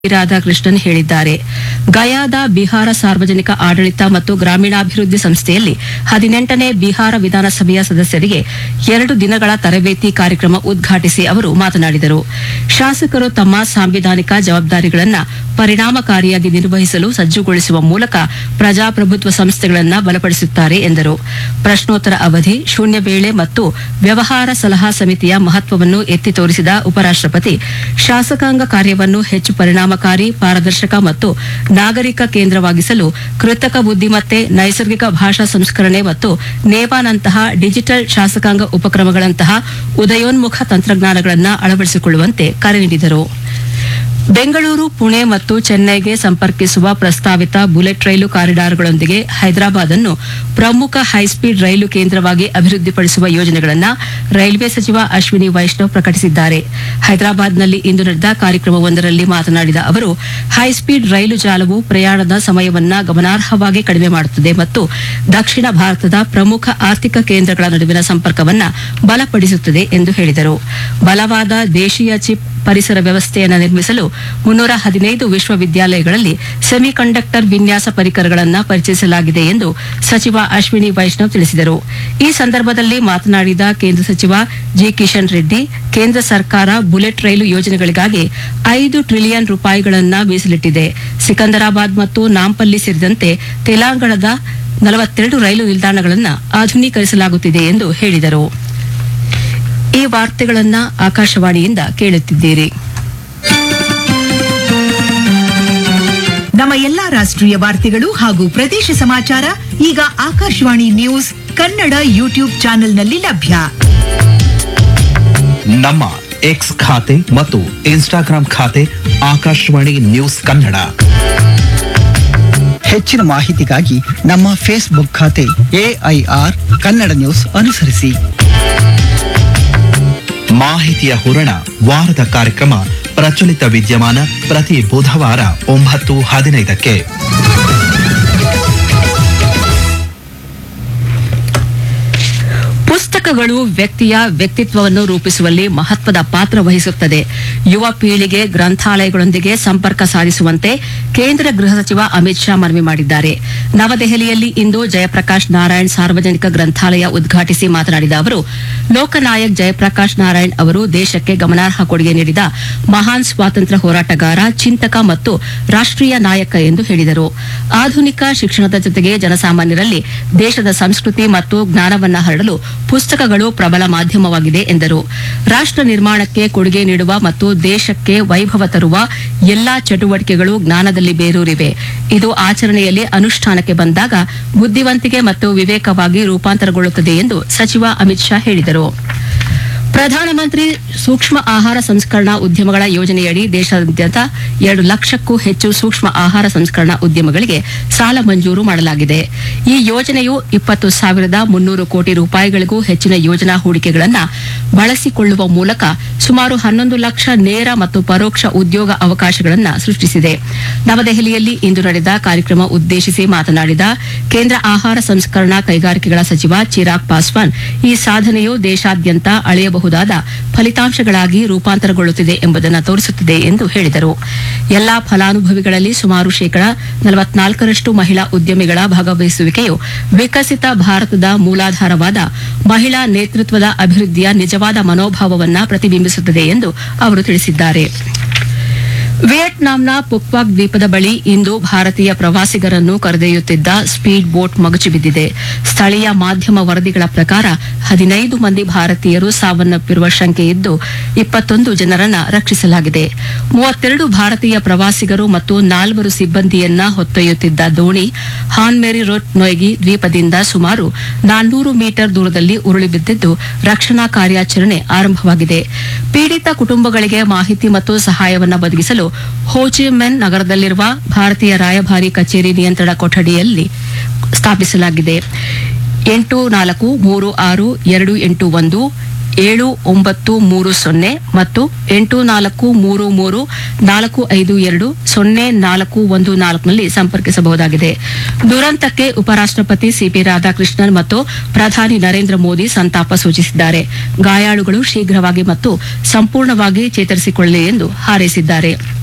ರಾಧಾಕೃಷ್ಣನ್ ಹೇಳಿದ್ದಾರೆ ಗಯಾದ ಬಿಹಾರ ಸಾರ್ವಜನಿಕ ಆಡಳಿತ ಮತ್ತು ಗ್ರಾಮೀಣಾಭಿವೃದ್ಧಿ ಸಂಸ್ಥೆಯಲ್ಲಿ ಹದಿನೆಂಟನೇ ಬಿಹಾರ ವಿಧಾನಸಭೆಯ ಸದಸ್ಯರಿಗೆ ಎರಡು ದಿನಗಳ ತರಬೇತಿ ಕಾರ್ಯಕ್ರಮ ಉದ್ಘಾಟಿಸಿ ಅವರು ಮಾತನಾಡಿದರು ಶಾಸಕರು ತಮ್ಮ ಸಾಂವಿಧಾನಿಕ ಜವಾಬ್ದಾರಿಗಳನ್ನು ಪರಿಣಾಮಕಾರಿಯಾಗಿ ನಿರ್ವಹಿಸಲು ಸಜ್ಜುಗೊಳಿಸುವ ಮೂಲಕ ಪ್ರಜಾಪ್ರಭುತ್ವ ಸಂಸ್ಥೆಗಳನ್ನು ಬಲಪಡಿಸುತ್ತಾರೆ ಎಂದರು ಪ್ರಶ್ನೋತ್ತರ ಅವಧಿ ಶೂನ್ಯ ವೇಳೆ ಮತ್ತು ವ್ಯವಹಾರ ಸಲಹಾ ಸಮಿತಿಯ ಮಹತ್ವವನ್ನು ಎತ್ತಿ ತೋರಿಸಿದ ಉಪರಾಷ್ಟಪತಿ ಶಾಸಕಾಂಗ ಕಾರ್ಯವನ್ನು ಹೆಚ್ಚು ಪರಿಣಾಮಕಾರಿ ಪಾರದರ್ಶಕ ಮತ್ತು ನಾಗರಿಕ ಕೇಂದ್ರವಾಗಿಸಲು ಕೃತಕ ಬುದ್ದಿಮತ್ತೆ ನೈಸರ್ಗಿಕ ಭಾಷಾ ಸಂಸ್ಕರಣೆ ಮತ್ತು ನೇವಾನಂತಹ ಡಿಜಿಟಲ್ ಶಾಸಕಾಂಗ ಉಪಕ್ರಮಗಳಂತಹ ಉದಯೋನ್ಮುಖ ತಂತ್ರಜ್ಞಾನಗಳನ್ನು ಅಳವಡಿಸಿಕೊಳ್ಳುವಂತೆ ಕರೆ ನೀಡಿದರು ಬೆಂಗಳೂರು ಪುಣೆ ಮತ್ತು ಚೆನ್ನೈಗೆ ಸಂಪರ್ಕಿಸುವ ಪ್ರಸ್ತಾವಿತ ಬುಲೆಟ್ ರೈಲು ಕಾರಿಡಾರ್ಗಳೊಂದಿಗೆ ಹೈದರಾಬಾದ್ ಅನ್ನು ಪ್ರಮುಖ ಹೈಸ್ಪೀಡ್ ರೈಲು ಕೇಂದ್ರವಾಗಿ ಅಭಿವೃದ್ಧಿಪಡಿಸುವ ಯೋಜನೆಗಳನ್ನು ರೈಲ್ವೆ ಸಚಿವ ಅಶ್ವಿನಿ ವೈಷ್ಣವ್ ಪ್ರಕಟಿಸಿದ್ದಾರೆ ಹೈದರಾಬಾದ್ನಲ್ಲಿ ಇಂದು ನಡೆದ ಕಾರ್ಯಕ್ರಮವೊಂದರಲ್ಲಿ ಮಾತನಾಡಿದ ಅವರು ಹೈಸ್ಪೀಡ್ ರೈಲು ಜಾಲವು ಪ್ರಯಾಣದ ಸಮಯವನ್ನು ಗಮನಾರ್ಹವಾಗಿ ಕಡಿಮೆ ಮಾಡುತ್ತದೆ ಮತ್ತು ದಕ್ಷಿಣ ಭಾರತದ ಪ್ರಮುಖ ಆರ್ಥಿಕ ಕೇಂದ್ರಗಳ ನಡುವಿನ ಸಂಪರ್ಕವನ್ನು ಬಲಪಡಿಸುತ್ತದೆ ಎಂದು ಹೇಳಿದರು ಬಲವಾದ ದೇಶೀಯ ಚಿಪ್ ಪರಿಸರ ವ್ಯವಸ್ಥೆಯನ್ನು ನಿರ್ಮಿಸಲು ಮುನ್ನೂರ ಹದಿನೈದು ವಿಶ್ವವಿದ್ಯಾಲಯಗಳಲ್ಲಿ ಸೆಮಿಕಂಡಕ್ಟರ್ ವಿನ್ಯಾಸ ಪರಿಕರಗಳನ್ನು ಪರಿಚಯಿಸಲಾಗಿದೆ ಎಂದು ಸಚಿವ ಅಶ್ವಿನಿ ವೈಷ್ಣವ್ ತಿಳಿಸಿದರು ಈ ಸಂದರ್ಭದಲ್ಲಿ ಮಾತನಾಡಿದ ಕೇಂದ್ರ ಸಚಿವ ಜಿ ಕಿಶನ್ ರೆಡ್ಡಿ ಕೇಂದ್ರ ಸರ್ಕಾರ ಬುಲೆಟ್ ರೈಲು ಯೋಜನೆಗಳಿಗಾಗಿ ಐದು ಟ್ರಿಲಿಯನ್ ರೂಪಾಯಿಗಳನ್ನು ಮೀಸಲಿಟ್ಟಿದೆ ಸಿಕಂದರಾಬಾದ್ ಮತ್ತು ನಾಂಪಲ್ಲಿ ಸೇರಿದಂತೆ ತೆಲಂಗಾಣದ ನಲವತ್ತೆರಡು ರೈಲು ನಿಲ್ದಾಣಗಳನ್ನು ಆಧುನೀಕರಿಸಲಾಗುತ್ತಿದೆ ಎಂದು ಹೇಳಿದರು ಈ ವಾರ್ತೆಗಳನ್ನ ಆಕಾಶವಾಣಿಯಿಂದ ಕೇಳುತ್ತಿದ್ದೀರಿ ನಮ್ಮ ಎಲ್ಲಾ ರಾಷ್ಟ್ರೀಯ ವಾರ್ತೆಗಳು ಹಾಗೂ ಪ್ರದೇಶ ಸಮಾಚಾರ ಈಗ ಆಕಾಶವಾಣಿ ನ್ಯೂಸ್ ಕನ್ನಡ ಯೂಟ್ಯೂಬ್ ಚಾನೆಲ್ನಲ್ಲಿ ಲಭ್ಯ ನಮ್ಮ ಎಕ್ಸ್ ಖಾತೆ ಮತ್ತು ಇನ್ಸ್ಟಾಗ್ರಾಂ ಖಾತೆ ಆಕಾಶವಾಣಿ ನ್ಯೂಸ್ ಕನ್ನಡ ಹೆಚ್ಚಿನ ಮಾಹಿತಿಗಾಗಿ ನಮ್ಮ ಫೇಸ್ಬುಕ್ ಖಾತೆ ಎಐಆರ್ ಕನ್ನಡ ನ್ಯೂಸ್ ಅನುಸರಿಸಿ ಮಾಹಿತಿಯ ಹೂರಣ ವಾರದ ಕಾರ್ಯಕ್ರಮ ಪ್ರಚಲಿತ ವಿದ್ಯಮಾನ ಪ್ರತಿ ಬುಧವಾರ ಒಂಬತ್ತು ಹದಿನೈದಕ್ಕೆ ಪುಸ್ತಕಗಳು ವ್ಯಕ್ತಿಯ ವ್ಯಕ್ತಿತ್ವವನ್ನು ರೂಪಿಸುವಲ್ಲಿ ಮಹತ್ವದ ಪಾತ್ರ ವಹಿಸುತ್ತದೆ ಯುವ ಪೀಳಿಗೆ ಗ್ರಂಥಾಲಯಗಳೊಂದಿಗೆ ಸಂಪರ್ಕ ಸಾಧಿಸುವಂತೆ ಕೇಂದ್ರ ಗೃಹ ಸಚಿವ ಅಮಿತ್ ಶಾ ಮನವಿ ಮಾಡಿದ್ದಾರೆ ನವದೆಹಲಿಯಲ್ಲಿ ಇಂದು ಜಯಪ್ರಕಾಶ್ ನಾರಾಯಣ್ ಸಾರ್ವಜನಿಕ ಗ್ರಂಥಾಲಯ ಉದ್ಘಾಟಿಸಿ ಮಾತನಾಡಿದ ಅವರು ಲೋಕನಾಯಕ್ ಜಯಪ್ರಕಾಶ್ ನಾರಾಯಣ್ ಅವರು ದೇಶಕ್ಕೆ ಗಮನಾರ್ಹ ಕೊಡುಗೆ ನೀಡಿದ ಮಹಾನ್ ಸ್ವಾತಂತ್ರ್ಯ ಹೋರಾಟಗಾರ ಚಿಂತಕ ಮತ್ತು ರಾಷ್ಟೀಯ ನಾಯಕ ಎಂದು ಹೇಳಿದರು ಆಧುನಿಕ ಶಿಕ್ಷಣದ ಜೊತೆಗೆ ಜನಸಾಮಾನ್ಯರಲ್ಲಿ ದೇಶದ ಸಂಸ್ಕೃತಿ ಮತ್ತು ಜ್ಞಾನವನ್ನ ಹರಡಲು ಪುಸ್ತಕಗಳು ಪ್ರಬಲ ಮಾಧ್ಯಮವಾಗಿದೆ ಎಂದರು ರಾಷ್ಟ್ರ ನಿರ್ಮಾಣಕ್ಕೆ ಕೊಡುಗೆ ನೀಡುವ ಮತ್ತು ದೇಶಕ್ಕೆ ವೈಭವ ತರುವ ಎಲ್ಲಾ ಚಟುವಟಿಕೆಗಳು ಜ್ಞಾನದಲ್ಲಿ ಬೇರೂರಿವೆ ಇದು ಆಚರಣೆಯಲ್ಲಿ ಅನುಷ್ಠಾನಕ್ಕೆ ಬಂದಾಗ ಬುದ್ಧಿವಂತಿಕೆ ಮತ್ತು ವಿವೇಕವಾಗಿ ರೂಪಾಂತರಗೊಳ್ಳುತ್ತದೆ ಎಂದು ಸಚಿವ ಅಮಿತ್ ಶಾ ಹೇಳಿದರು ಪ್ರಧಾನಮಂತ್ರಿ ಸೂಕ್ಷ್ಮ ಆಹಾರ ಸಂಸ್ಕರಣಾ ಉದ್ಯಮಗಳ ಯೋಜನೆಯಡಿ ದೇಶಾದ್ಯಂತ ಎರಡು ಲಕ್ಷಕ್ಕೂ ಹೆಚ್ಚು ಸೂಕ್ಷ್ಮ ಆಹಾರ ಸಂಸ್ಕರಣಾ ಉದ್ಯಮಗಳಿಗೆ ಸಾಲ ಮಂಜೂರು ಮಾಡಲಾಗಿದೆ ಈ ಯೋಜನೆಯು ಇಪ್ಪತ್ತು ಸಾವಿರದ ಮುನ್ನೂರು ಕೋಟಿ ರೂಪಾಯಿಗಳಿಗೂ ಹೆಚ್ಚಿನ ಯೋಜನಾ ಹೂಡಿಕೆಗಳನ್ನು ಬಳಸಿಕೊಳ್ಳುವ ಮೂಲಕ ಸುಮಾರು ಹನ್ನೊಂದು ಲಕ್ಷ ನೇರ ಮತ್ತು ಪರೋಕ್ಷ ಉದ್ಯೋಗ ಅವಕಾಶಗಳನ್ನು ಸೃಷ್ಟಿಸಿದೆ ನವದೆಹಲಿಯಲ್ಲಿ ಇಂದು ನಡೆದ ಕಾರ್ಯಕ್ರಮ ಉದ್ದೇಶಿಸಿ ಮಾತನಾಡಿದ ಕೇಂದ್ರ ಆಹಾರ ಸಂಸ್ಕರಣಾ ಕೈಗಾರಿಕೆಗಳ ಸಚಿವ ಚಿರಾಗ್ ಪಾಸ್ವಾನ್ ಈ ಸಾಧನೆಯು ದೇಶಾದ್ಯಂತ ಅಳೆಯಬಹುದಾದ ಫಲಿತಾಂಶಗಳಾಗಿ ರೂಪಾಂತರಗೊಳ್ಳುತ್ತಿದೆ ಎಂಬುದನ್ನು ತೋರಿಸುತ್ತಿದೆ ಎಂದು ಹೇಳಿದರು ಎಲ್ಲಾ ಫಲಾನುಭವಿಗಳಲ್ಲಿ ಸುಮಾರು ಶೇಕಡ ನಲವತ್ನಾಲ್ಕರಷ್ಟು ಮಹಿಳಾ ಉದ್ಯಮಿಗಳ ಭಾಗವಹಿಸುವಿಕೆಯು ವಿಕಸಿತ ಭಾರತದ ಮೂಲಾಧಾರವಾದ ಮಹಿಳಾ ನೇತೃತ್ವದ ಅಭಿವೃದ್ಧಿಯ ನಿಜವಾದ ಮನೋಭಾವವನ್ನ ಪ್ರತಿಬಿಂಬಿಸುತ್ತದೆ ಎಂದು ಅವರು ತಿಳಿಸಿದ್ದಾರೆ ವಿಯೆಟ್ನಾಂನ ಪುಕ್ವಾಕ್ ದ್ವೀಪದ ಬಳಿ ಇಂದು ಭಾರತೀಯ ಪ್ರವಾಸಿಗರನ್ನು ಕರೆದೊಯ್ಯುತ್ತಿದ್ದ ಸ್ಪೀಡ್ ಬೋಟ್ ಮಗುಚಿ ಬಿದ್ದಿದೆ ಸ್ಥಳೀಯ ಮಾಧ್ಯಮ ವರದಿಗಳ ಪ್ರಕಾರ ಹದಿನೈದು ಮಂದಿ ಭಾರತೀಯರು ಸಾವನ್ನಪ್ಪಿರುವ ಶಂಕೆ ಇದ್ದು ಇಪ್ಪತ್ತೊಂದು ಜನರನ್ನ ರಕ್ಷಿಸಲಾಗಿದೆ ಮೂವತ್ತೆರಡು ಭಾರತೀಯ ಪ್ರವಾಸಿಗರು ಮತ್ತು ನಾಲ್ವರು ಸಿಬ್ಬಂದಿಯನ್ನ ಹೊತ್ತೊಯ್ಯುತ್ತಿದ್ದ ದೋಣಿ ಹಾನ್ಮೇರಿ ರೋಟ್ ನೊಯ್ಗಿ ದ್ವೀಪದಿಂದ ಸುಮಾರು ನಾನ್ನೂರು ಮೀಟರ್ ದೂರದಲ್ಲಿ ಉರುಳಿ ಬಿದ್ದಿದ್ದು ರಕ್ಷಣಾ ಕಾರ್ಯಾಚರಣೆ ಆರಂಭವಾಗಿದೆ ಪೀಡಿತ ಕುಟುಂಬಗಳಿಗೆ ಮಾಹಿತಿ ಮತ್ತು ಸಹಾಯವನ್ನು ಒದಗಿಸಲು ಹೋಚಿಮೆನ್ ನಗರದಲ್ಲಿರುವ ಭಾರತೀಯ ರಾಯಭಾರಿ ಕಚೇರಿ ನಿಯಂತ್ರಣ ಕೊಠಡಿಯಲ್ಲಿ ಸ್ಥಾಪಿಸಲಾಗಿದೆ ಎಂಟು ನಾಲ್ಕು ಮೂರು ಆರು ಎರಡು ಎಂಟು ಒಂದು ಏಳು ಒಂಬತ್ತು ಮೂರು ಸೊನ್ನೆ ಮತ್ತು ಎಂಟು ನಾಲ್ಕು ಮೂರು ಮೂರು ನಾಲ್ಕು ಐದು ಎರಡು ಸೊನ್ನೆ ನಾಲ್ಕು ಒಂದು ನಾಲ್ಕುನಲ್ಲಿ ಸಂಪರ್ಕಿಸಬಹುದಾಗಿದೆ ದುರಂತಕ್ಕೆ ಉಪರಾಷ್ಟಪತಿ ಸಿಪಿ ರಾಧಾಕೃಷ್ಣನ್ ಮತ್ತು ಪ್ರಧಾನಿ ನರೇಂದ್ರ ಮೋದಿ ಸಂತಾಪ ಸೂಚಿಸಿದ್ದಾರೆ ಗಾಯಾಳುಗಳು ಶೀಘ್ರವಾಗಿ ಮತ್ತು ಸಂಪೂರ್ಣವಾಗಿ ಚೇತರಿಸಿಕೊಳ್ಳಲಿ ಎಂದು ಹಾರೈಸಿದ್ದಾರೆ